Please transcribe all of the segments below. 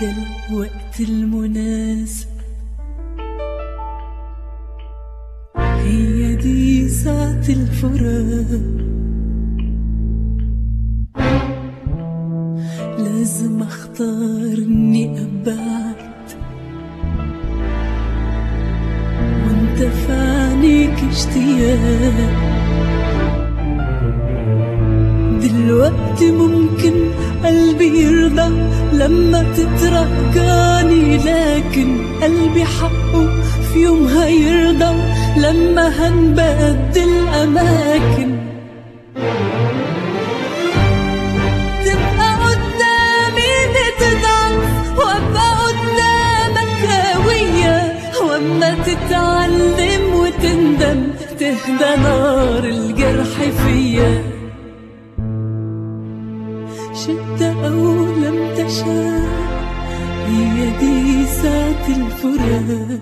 ده الوقت المناسب هي دي ساعة الفراق لازم اختار اني ابعد وانت في عينيك اشتياق دلوقتي ممكن قلبي يرضى لما تترجاني لكن قلبي حقه في يوم هيرضى لما هنبدل أماكن تبقى قدامي بتضعف وابقى قدامك قوية واما تتعلم وتندم تهدى نار الجرح فيا شئت أو لم تشاء هي دي ساعة الفراق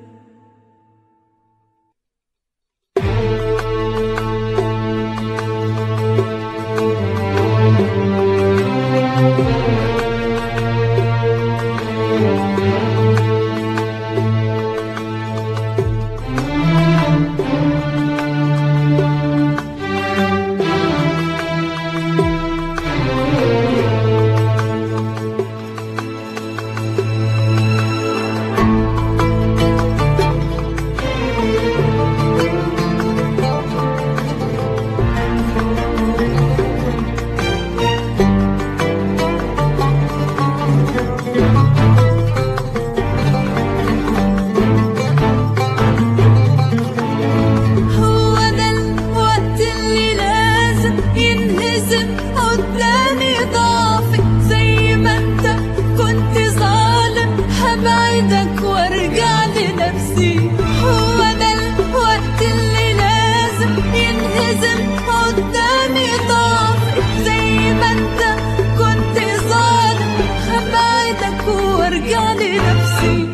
هو ده الوقت اللي لازم ينهزم قدامي ضعفي زي ما انت كنت ظالم هبعدك وارجع لنفسي هو ده الوقت اللي لازم ينهزم قدامي ضعفي زي ما انت كنت ظالم هبعدك وارجع لنفسي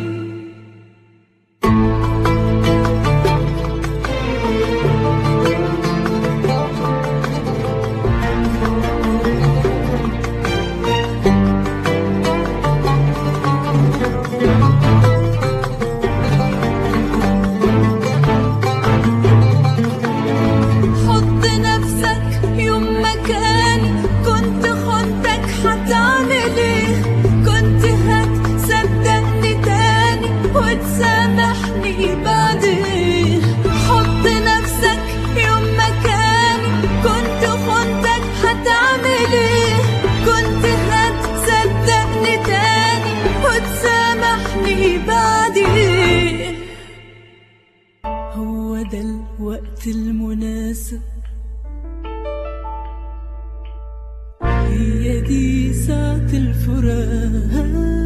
حط نفسك يوم مكاني كنت خنتك هتعمل ايه كنت هتصدقني تاني وتسامحني بعد ايه حط نفسك يوم مكاني كنت خنتك هتعمل ايه كنت هتصدقني تاني وتسامحني بعد ايه هو ده الوقت المناسب هي دي ساعة الفراق